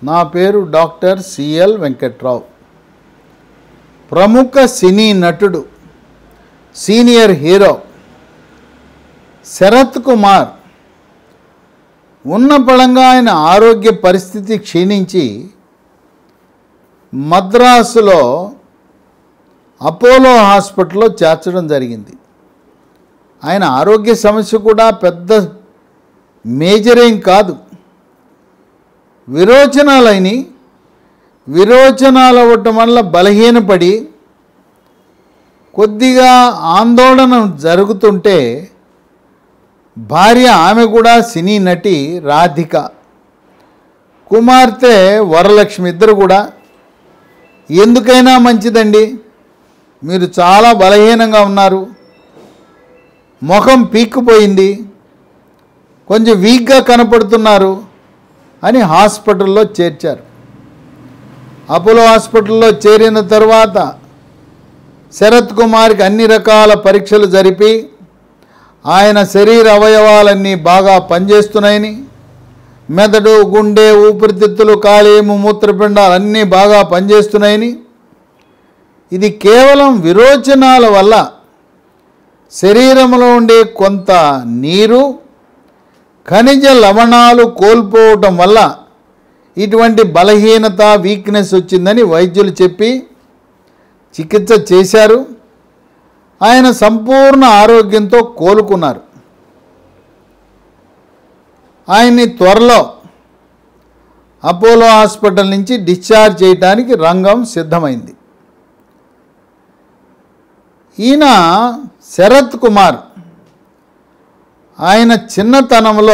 నా పేరు doctor CL Venkatrao ప్రముఖ సినీ నటుడు సీనియర్ హీరో శరత్ కుమార్ ఉన్న పళంగా ఆయన ఆరోగ్య పరిస్థితి క్షీణించి మద్రాసులో అపోలో హాస్పిటల్లో చేర్చడం జరిగింది ఆయన ఆరోగ్య సమస్య కూడా పెద్ద మేజర్ ఏం కాదు విరోచనాలని విరోచనాలు అవ్వటం వల్ల బలహీనపడి కొద్దిగా ఆందోళన జరుగుతుంటే భార్య ఆమె కూడా సినీ నటి రాధిక కుమార్తె వరలక్ష్మి ఇద్దరు కూడా ఎందుకైనా మంచిదండి మీరు చాలా బలహీనంగా ఉన్నారు ముఖం పీక్కుపోయింది కొంచెం వీక్గా కనపడుతున్నారు అని హాస్పిటల్లో చేర్చారు అపోలో హాస్పిటల్లో చేరిన తర్వాత శరత్ కుమార్కి అన్ని రకాల పరీక్షలు జరిపి ఆయన శరీర అవయవాలన్నీ బాగా పనిచేస్తున్నాయని మెదడు గుండె ఊపిరితిత్తులు కాలేయము మూత్రపిండాలు అన్నీ బాగా పనిచేస్తున్నాయని ఇది కేవలం విరోచనాల వల్ల శరీరంలో ఉండే కొంత నీరు ఖనిజ లవణాలు కోల్పోవటం వల్ల ఇటువంటి బలహీనత వీక్నెస్ వచ్చిందని వైద్యులు చెప్పి చికిత్స చేశారు ఆయన సంపూర్ణ ఆరోగ్యంతో కోలుకున్నారు ఆయన్ని త్వరలో అపోలో హాస్పిటల్ నుంచి డిశ్చార్జ్ చేయడానికి రంగం సిద్ధమైంది ఈయన శరత్ కుమార్ ఆయన చిన్నతనంలో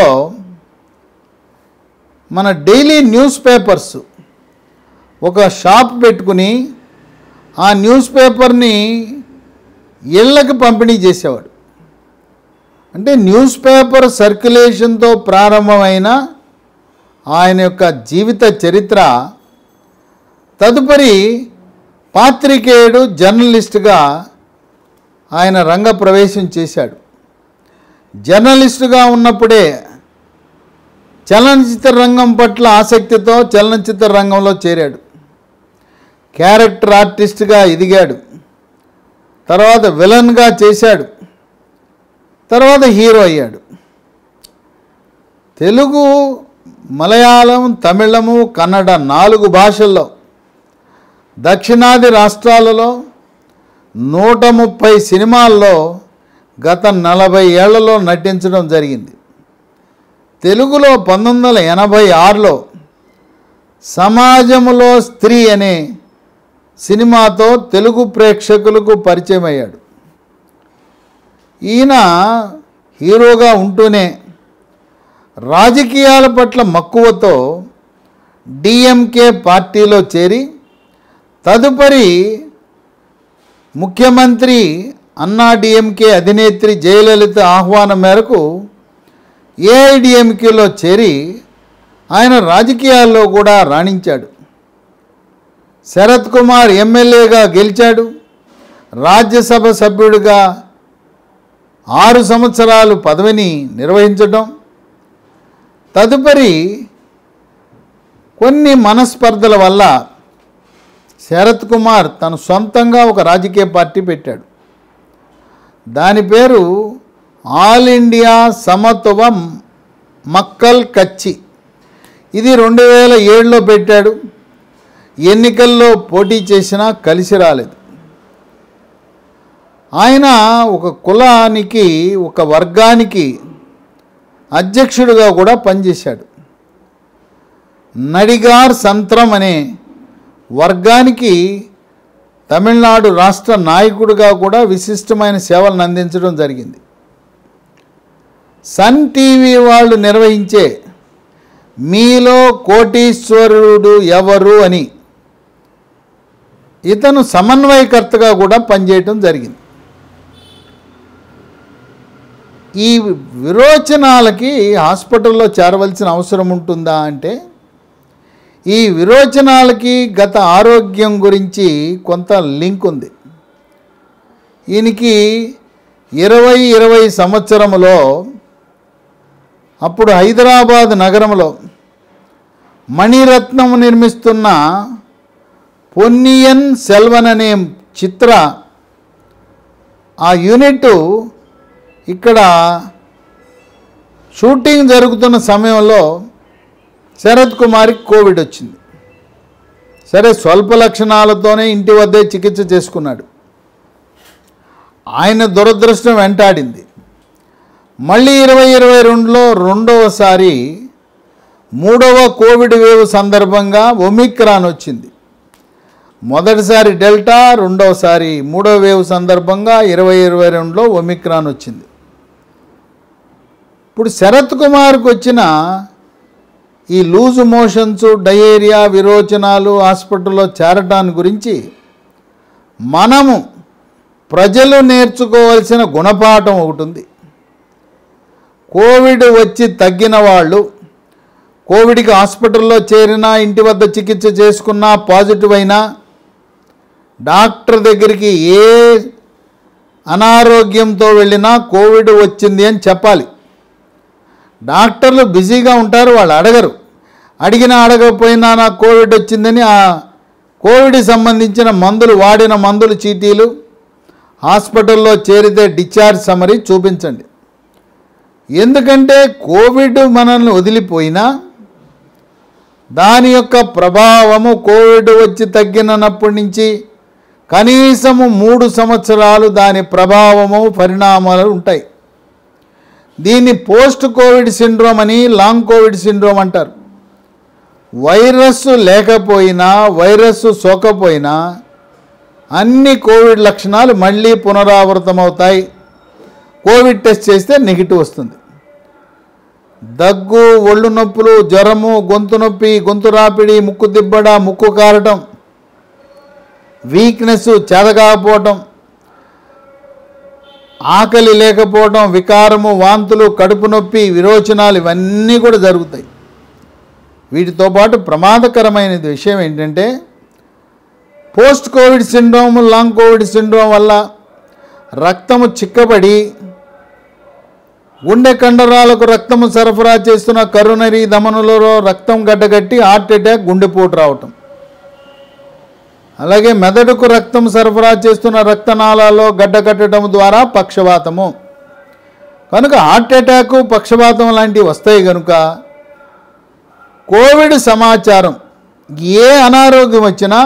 మన డైలీ న్యూస్ పేపర్స్ ఒక షాప్ పెట్టుకుని ఆ న్యూస్ పేపర్ని ఇళ్ళకి పంపిణీ చేసేవాడు అంటే న్యూస్ పేపర్ సర్క్యులేషన్తో ప్రారంభమైన ఆయన యొక్క జీవిత చరిత్ర తదుపరి పాత్రికేయుడు జర్నలిస్టుగా ఆయన రంగ ప్రవేశం చేశాడు జర్నలిస్టుగా ఉన్నప్పుడే చలనచిత్ర రంగం పట్ల ఆసక్తితో చలనచిత్ర రంగంలో చేరాడు క్యారెక్టర్ ఆర్టిస్ట్గా ఎదిగాడు తర్వాత విలన్గా చేశాడు తర్వాత హీరో అయ్యాడు తెలుగు మలయాళం తమిళము కన్నడ నాలుగు భాషల్లో దక్షిణాది రాష్ట్రాలలో నూట ముప్పై సినిమాల్లో గత నలభై ఏళ్లలో నటించడం జరిగింది తెలుగులో పంతొమ్మిది వందల ఎనభై ఆరులో సమాజంలో స్త్రీ అనే సినిమాతో తెలుగు ప్రేక్షకులకు పరిచయం అయ్యాడు ఈయన హీరోగా ఉంటూనే రాజకీయాల పట్ల మక్కువతో డిఎంకే పార్టీలో చేరి తదుపరి ముఖ్యమంత్రి అన్నా డిఎంకే అధినేత్రి జయలలిత ఆహ్వానం మేరకు ఏఐడిఎంకేలో చేరి ఆయన రాజకీయాల్లో కూడా రాణించాడు శరత్ కుమార్ ఎమ్మెల్యేగా గెలిచాడు రాజ్యసభ సభ్యుడిగా ఆరు సంవత్సరాలు పదవిని నిర్వహించడం తదుపరి కొన్ని మనస్పర్ధల వల్ల శరత్ కుమార్ తను సొంతంగా ఒక రాజకీయ పార్టీ పెట్టాడు దాని పేరు ఆల్ ఇండియా సమత్వ మక్కల్ కచ్చి ఇది రెండు వేల ఏడులో పెట్టాడు ఎన్నికల్లో పోటీ చేసినా కలిసి రాలేదు ఆయన ఒక కులానికి ఒక వర్గానికి అధ్యక్షుడిగా కూడా పనిచేశాడు నడిగార్ సంత్రం అనే వర్గానికి తమిళనాడు రాష్ట్ర నాయకుడిగా కూడా విశిష్టమైన సేవలను అందించడం జరిగింది సన్ టీవీ వాళ్ళు నిర్వహించే మీలో కోటీశ్వరుడు ఎవరు అని ఇతను సమన్వయకర్తగా కూడా పనిచేయటం జరిగింది ఈ విరోచనాలకి హాస్పిటల్లో చేరవలసిన అవసరం ఉంటుందా అంటే ఈ విరోచనాలకి గత ఆరోగ్యం గురించి కొంత లింక్ ఉంది ఈయనకి ఇరవై ఇరవై సంవత్సరములో అప్పుడు హైదరాబాద్ నగరంలో మణిరత్నం నిర్మిస్తున్న పొన్నియన్ సెల్వన్ అనే చిత్ర ఆ యూనిట్ ఇక్కడ షూటింగ్ జరుగుతున్న సమయంలో శరత్ కుమార్కి కోవిడ్ వచ్చింది సరే స్వల్ప లక్షణాలతోనే ఇంటి వద్దే చికిత్స చేసుకున్నాడు ఆయన దురదృష్టం వెంటాడింది మళ్ళీ ఇరవై ఇరవై రెండులో రెండవసారి మూడవ కోవిడ్ వేవ్ సందర్భంగా ఒమిక్రాన్ వచ్చింది మొదటిసారి డెల్టా రెండవసారి మూడవ వేవ్ సందర్భంగా ఇరవై ఇరవై రెండులో ఒమిక్రాన్ వచ్చింది ఇప్పుడు శరత్ కుమార్కి వచ్చిన ఈ లూజ్ మోషన్స్ డయేరియా విరోచనాలు హాస్పిటల్లో చేరటాన్ని గురించి మనము ప్రజలు నేర్చుకోవాల్సిన గుణపాఠం ఒకటి ఉంది కోవిడ్ వచ్చి తగ్గిన వాళ్ళు కోవిడ్కి హాస్పిటల్లో చేరినా ఇంటి వద్ద చికిత్స చేసుకున్నా పాజిటివ్ అయినా డాక్టర్ దగ్గరికి ఏ అనారోగ్యంతో వెళ్ళినా కోవిడ్ వచ్చింది అని చెప్పాలి డాక్టర్లు బిజీగా ఉంటారు వాళ్ళు అడగరు అడిగినా అడగకపోయినా నాకు కోవిడ్ వచ్చిందని ఆ కోవిడ్ సంబంధించిన మందులు వాడిన మందులు చీటీలు హాస్పిటల్లో చేరితే డిశ్చార్జ్ సమరీ చూపించండి ఎందుకంటే కోవిడ్ మనల్ని వదిలిపోయినా దాని యొక్క ప్రభావము కోవిడ్ వచ్చి తగ్గినప్పటి నుంచి కనీసము మూడు సంవత్సరాలు దాని ప్రభావము పరిణామాలు ఉంటాయి దీన్ని పోస్ట్ కోవిడ్ సిండ్రోమ్ అని లాంగ్ కోవిడ్ సిండ్రోమ్ అంటారు వైరస్ లేకపోయినా వైరస్ సోకపోయినా అన్ని కోవిడ్ లక్షణాలు మళ్ళీ పునరావృతమవుతాయి కోవిడ్ టెస్ట్ చేస్తే నెగిటివ్ వస్తుంది దగ్గు ఒళ్ళు నొప్పులు జ్వరము గొంతు నొప్పి గొంతు రాపిడి ముక్కు దిబ్బడ ముక్కు కారటం వీక్నెస్ చెదగాకపోవటం ఆకలి లేకపోవడం వికారము వాంతులు కడుపు నొప్పి విరోచనాలు ఇవన్నీ కూడా జరుగుతాయి వీటితో పాటు ప్రమాదకరమైన విషయం ఏంటంటే post covid syndrome long covid syndrome వల్ల రక్తము చిక్కబడి గుండె కండరాలకు రక్తము సరఫరా చేస్తున్న కరోనరీ ధమనులలో రక్తం గడ్డగట్టి హార్ట్ అటాక్ గుండెపోటు రావటం అలాగే మెదడుకు రక్తం సరఫరా చేస్తున్న రక్తనాళాల్లో గడ్డకట్టడం ద్వారా పక్షవాతము కనుక హార్ట్ అటాక్ పక్షవాతం లాంటివి వస్తాయి కనుక కోవిడ్ సమాచారం ఏ అనారోగ్యం వచ్చినా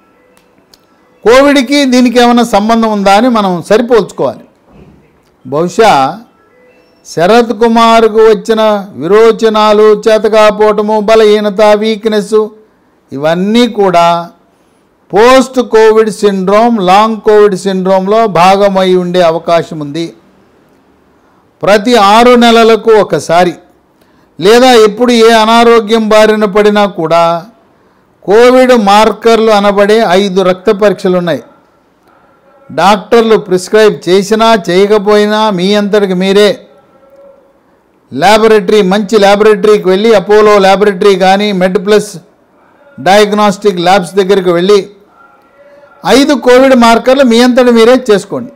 కోవిడ్కి దీనికి ఏమైనా సంబంధం ఉందా అని మనం సరిపోల్చుకోవాలి బహుశా శరత్ కుమార్కు వచ్చిన విరోచనాలు చేతకాపోవటము బలహీనత వీక్నెస్ ఇవన్నీ కూడా post covid syndrome long covid సిండ్రోమ్లో భాగమై ఉండే అవకాశం ఉంది ప్రతి ఆరు నెలలకు ఒకసారి లేదా ఎప్పుడు ఏ అనారోగ్యం బారిన పడినా కూడా కోవిడ్ మార్కర్లు అనబడే ఐదు రక్త పరీక్షలు ఉన్నాయి డాక్టర్లు ప్రిస్క్రైబ్ చేసినా చేయకపోయినా మీ అంతటికి మీరే ల్యాబొరేటరీ మంచి ల్యాబొరేటరీకి వెళ్ళి అపోలో ల్యాబొరేటరీ కానీ మెడ్ ప్లస్ డయాగ్నాస్టిక్ ల్యాబ్స్ దగ్గరికి వెళ్ళి ఐదు కోవిడ్ మార్కర్లు మీ అంతటి మీరే చేసుకోండి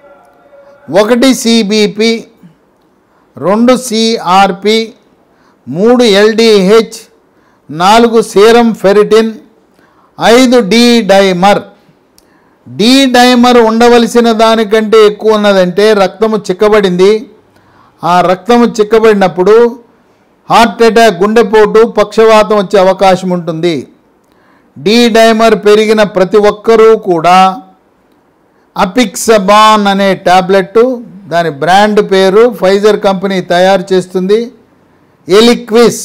ఒకటి సిబిపి రెండు సిఆర్పి మూడు ఎల్డిహెచ్ నాలుగు సీరం ఫెరిటిన్ ఐదు డి డైమర్ డి డైమర్ ఉండవలసిన దానికంటే ఎక్కువ ఉన్నదంటే రక్తము చిక్కబడింది ఆ రక్తము చిక్కబడినప్పుడు హార్ట్ అటాక్ గుండెపోటు పక్షవాతం వచ్చే అవకాశం ఉంటుంది డి డైమర్ పెరిగిన ప్రతి ఒక్కరూ కూడా అపిక్సబాన్ అనే ట్యాబ్లెట్ దాని బ్రాండ్ పేరు ఫైజర్ కంపెనీ తయారు చేస్తుంది Eliquis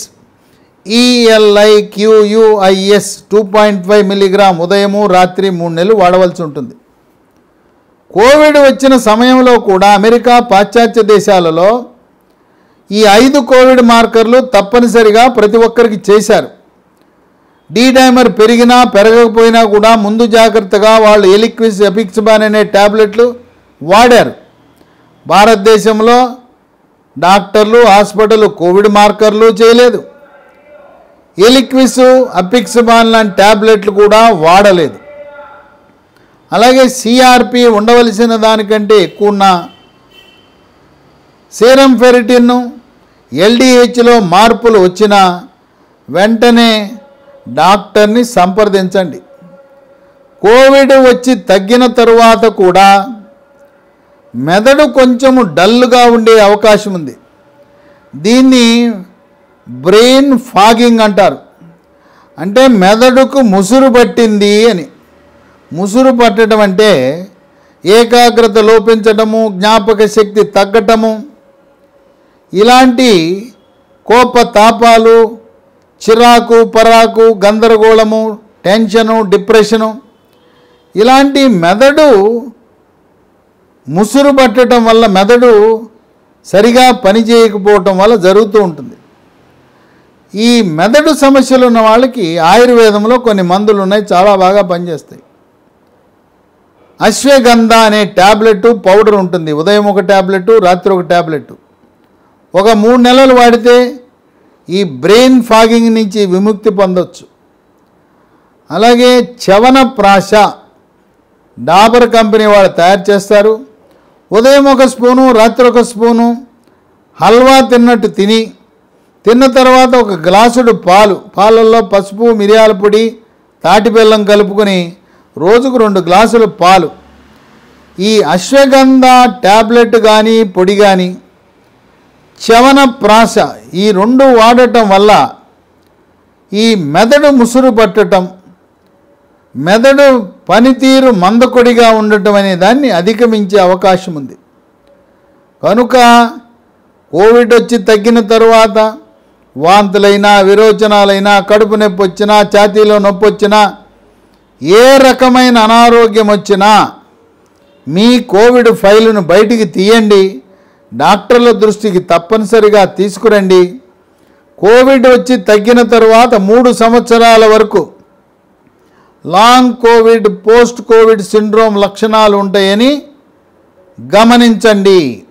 E L I Q U I S two point five milligram ఉదయము రాత్రి మూడు నెలలు వాడవలసి ఉంటుంది కోవిడ్ వచ్చిన సమయంలో కూడా అమెరికా పాశ్చాత్య దేశాలలో ఈ ఐదు కోవిడ్ మార్కర్లు తప్పనిసరిగా ప్రతి ఒక్కరికి చేశారు డీ డైమర్ పెరిగినా పెరగకపోయినా కూడా ముందు జాగ్రత్తగా వాళ్ళు ఎలిక్విస్ ఎపిక్స్బాన్ అనే ట్యాబ్లెట్లు వాడారు భారతదేశంలో డాక్టర్లు హాస్పిటల్ కోవిడ్ మార్కర్లు చేయలేదు ఎలిక్విస్ అపిక్స్బాన్ లాంటి ట్యాబ్లెట్లు కూడా వాడలేదు అలాగే సిఆర్పి ఉండవలసిన దానికంటే ఎక్కువ ఉన్న సీరం ఫెరిటిన్ ఎల్డిహెచ్లో మార్పులు వచ్చిన వెంటనే డాక్టర్ని సంప్రదించండి కోవిడ్ వచ్చి తగ్గిన తరువాత కూడా మెదడు కొంచెము డల్గా ఉండే అవకాశం ఉంది దీన్ని బ్రెయిన్ ఫాగింగ్ అంటారు అంటే మెదడుకు ముసురు పట్టింది అని ముసురు పట్టడం అంటే ఏకాగ్రత లోపించటము జ్ఞాపక శక్తి తగ్గటము ఇలాంటి కోప తాపాలు చిరాకు పరాకు గందరగోళము టెన్షను డిప్రెషను ఇలాంటి మెదడు ముసురు పట్టడం వల్ల మెదడు సరిగా పనిచేయకపోవటం వల్ల జరుగుతూ ఉంటుంది ఈ మెదడు సమస్యలు ఉన్న వాళ్ళకి ఆయుర్వేదంలో కొన్ని మందులు ఉన్నాయి చాలా బాగా పనిచేస్తాయి అశ్వగంధ అనే ట్యాబ్లెట్ పౌడర్ ఉంటుంది ఉదయం ఒక ట్యాబ్లెట్ రాత్రి ఒక ట్యాబ్లెట్ ఒక మూడు నెలలు వాడితే ఈ బ్రెయిన్ ఫాగింగ్ నుంచి విముక్తి పొందొచ్చు అలాగే చవన ప్రాశ డాబర్ కంపెనీ వాళ్ళు తయారు చేస్తారు ఉదయం ఒక స్పూను రాత్రి ఒక స్పూను హల్వా తిన్నట్టు తిని తిన్న తర్వాత ఒక గ్లాసుడు పాలు పాలల్లో పసుపు మిరియాల పొడి తాటి బెల్లం కలుపుకొని రోజుకు రెండు గ్లాసులు పాలు ఈ అశ్వగంధ ట్యాబ్లెట్ కానీ పొడి కానీ చవన ప్రాస ఈ రెండు వాడటం వల్ల ఈ మెదడు ముసురు పట్టటం మెదడు పనితీరు మందకొడిగా ఉండటం అనే దాన్ని అధిగమించే అవకాశం ఉంది కనుక కోవిడ్ వచ్చి తగ్గిన తరువాత వాంతులైనా విరోచనాలైనా కడుపు నొప్పి వచ్చినా ఛాతీలో నొప్పి వచ్చినా ఏ రకమైన అనారోగ్యం వచ్చినా మీ కోవిడ్ ఫైలును బయటికి తీయండి డాక్టర్ల దృష్టికి తప్పనిసరిగా తీసుకురండి కోవిడ్ వచ్చి తగ్గిన తరువాత మూడు సంవత్సరాల వరకు long covid post covid syndrome లక్షణాలు ఉంటాయని గమనించండి